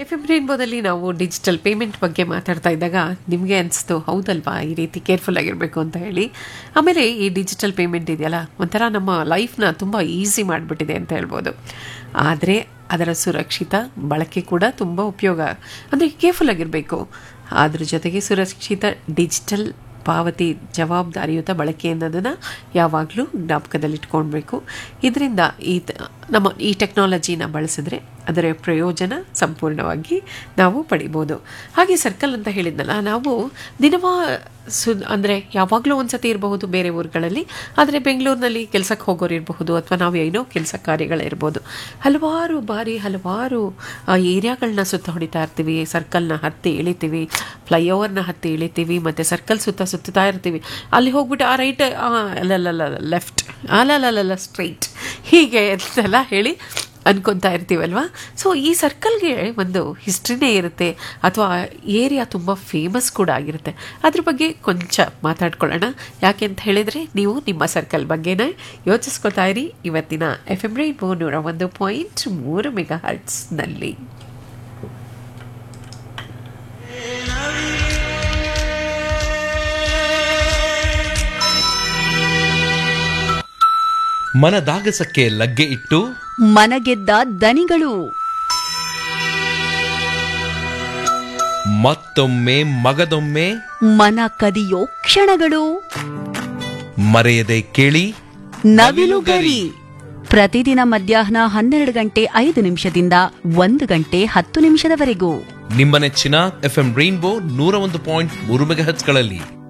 F M ರೇನ್ಬೋದಲ್ಲಿ ನಾವು digital payment ಬಗ್ಗೆ ಮಾತಾಡ್ತಾ ಇದ್ದಾಗ ನಿಮಗೆ ಅನಿಸ್ತು ಹೌದಲ್ವಾ ಈ ರೀತಿ ಕೇರ್ಫುಲ್ ಆಗಿರಬೇಕು ಅಂತ ಹೇಳಿ ಆಮೇಲೆ ಈ ಡಿಜಿಟಲ್ ಪೇಮೆಂಟ್ ಇದೆಯಲ್ಲ ಒಂಥರ ನಮ್ಮ ಲೈಫ್ನ ತುಂಬ ಈಸಿ ಮಾಡಿಬಿಟ್ಟಿದೆ ಅಂತ ಹೇಳ್ಬೋದು ಆದರೆ ಅದರ ಸುರಕ್ಷಿತ ಬಳಕೆ ಕೂಡ ತುಂಬ ಉಪಯೋಗ ಅಂದರೆ ಕೇರ್ಫುಲ್ ಆಗಿರಬೇಕು ಅದ್ರ ಜೊತೆಗೆ ಸುರಕ್ಷಿತ ಡಿಜಿಟಲ್ ಪಾವತಿ ಜವಾಬ್ದಾರಿಯುತ ಬಳಕೆ ಅನ್ನೋದನ್ನು ಯಾವಾಗಲೂ ಜ್ಞಾಪಕದಲ್ಲಿಟ್ಕೊಳ್ಬೇಕು ಇದರಿಂದ ಈ ತ- ನಮ್ಮ ಈ ಟೆಕ್ನಾಲಜಿನ ಬಳಸಿದ್ರೆ ಅದರ ಪ್ರಯೋಜನ ಸಂಪೂರ್ಣವಾಗಿ ನಾವು ಪಡಿಬೋದು ಹಾಗೆ ಸರ್ಕಲ್ ಅಂತ ಹೇಳಿದ್ನಲ್ಲ ನಾವು ದಿನವ ಸು ಅಂದರೆ ಯಾವಾಗಲೂ ಒಂದ್ಸತಿ ಇರಬಹುದು ಬೇರೆ ಊರುಗಳಲ್ಲಿ ಆದರೆ ಬೆಂಗಳೂರಿನಲ್ಲಿ ಕೆಲಸಕ್ಕೆ ಹೋಗೋರು ಇರಬಹುದು ಅಥವಾ ನಾವು ಏನೋ ಕೆಲಸ ಕಾರ್ಯಗಳಿರ್ಬೋದು ಹಲವಾರು ಬಾರಿ ಹಲವಾರು ಏರಿಯಾಗಳನ್ನ ಸುತ್ತ ಹೊಡಿತಾ ಇರ್ತೀವಿ ಸರ್ಕಲ್ನ ಹತ್ತಿ ಇಳಿತೀವಿ ಫ್ಲೈಓವರ್ನ ಹತ್ತಿ ಇಳಿತೀವಿ ಮತ್ತು ಸರ್ಕಲ್ ಸುತ್ತ ಸುತ್ತಾ ಇರ್ತೀವಿ ಅಲ್ಲಿ ಹೋಗ್ಬಿಟ್ಟು ಆ ರೈಟ್ ಅಲ್ಲಲ್ಲ ಲೆಫ್ಟ್ ಅಲ್ಲಲ್ಲ ಸ್ಟ್ರೈಟ್ ಹೀಗೆ ಅಂತೆಲ್ಲ ಹೇಳಿ ಅನ್ಕೊತಾ ಇರ್ತೀವಲ್ವಾ ಸೊ ಈ ಸರ್ಕಲ್ಗೆ ಒಂದು ಹಿಸ್ಟ್ರಿನೇ ಇರುತ್ತೆ ಅಥವಾ ಏರಿಯಾ ತುಂಬ ಫೇಮಸ್ ಕೂಡ ಆಗಿರುತ್ತೆ ಅದ್ರ ಬಗ್ಗೆ ಕೊಂಚ ಮಾತಾಡ್ಕೊಳ್ಳೋಣ ಯಾಕೆ ಅಂತ ಹೇಳಿದರೆ ನೀವು ನಿಮ್ಮ ಸರ್ಕಲ್ ಬಗ್ಗೆನೇ ಯೋಚಿಸ್ಕೊತಾ ಇರಿ ಇವತ್ತಿನ ಎಫ್ ಎಮ್ ರೈನ್ಬೋ ನೂರ ಒಂದು ಪಾಯಿಂಟ್ ಮೂರು ಮೆಗಾ ಹರ್ಟ್ಸ್ನಲ್ಲಿ ಮನದಾಗಸಕ್ಕೆ ಲಗ್ಗೆ ಇಟ್ಟು ಮನಗೆದ್ದ ದನಿಗಳು ಮತ್ತೊಮ್ಮೆ ಮಗದೊಮ್ಮೆ ಮನ ಕದಿಯೋ ಕ್ಷಣಗಳು ಮರೆಯದೆ ಕೇಳಿ ನವಿಲುಗರಿ ಪ್ರತಿದಿನ ಮಧ್ಯಾಹ್ನ ಹನ್ನೆರಡು ಗಂಟೆ ಐದು ನಿಮಿಷದಿಂದ ಒಂದು ಗಂಟೆ ಹತ್ತು ನಿಮಿಷದವರೆಗೂ ನಿಮ್ಮ ನೆಚ್ಚಿನ ಎಫ್ ಎಂ ರೈನ್ಬೋ ನೂರ ಒಂದು ಪಾಯಿಂಟ್ ಮೂರು ಮೆಗಾಹತ್ಸ್ಗಳಲ್ಲಿ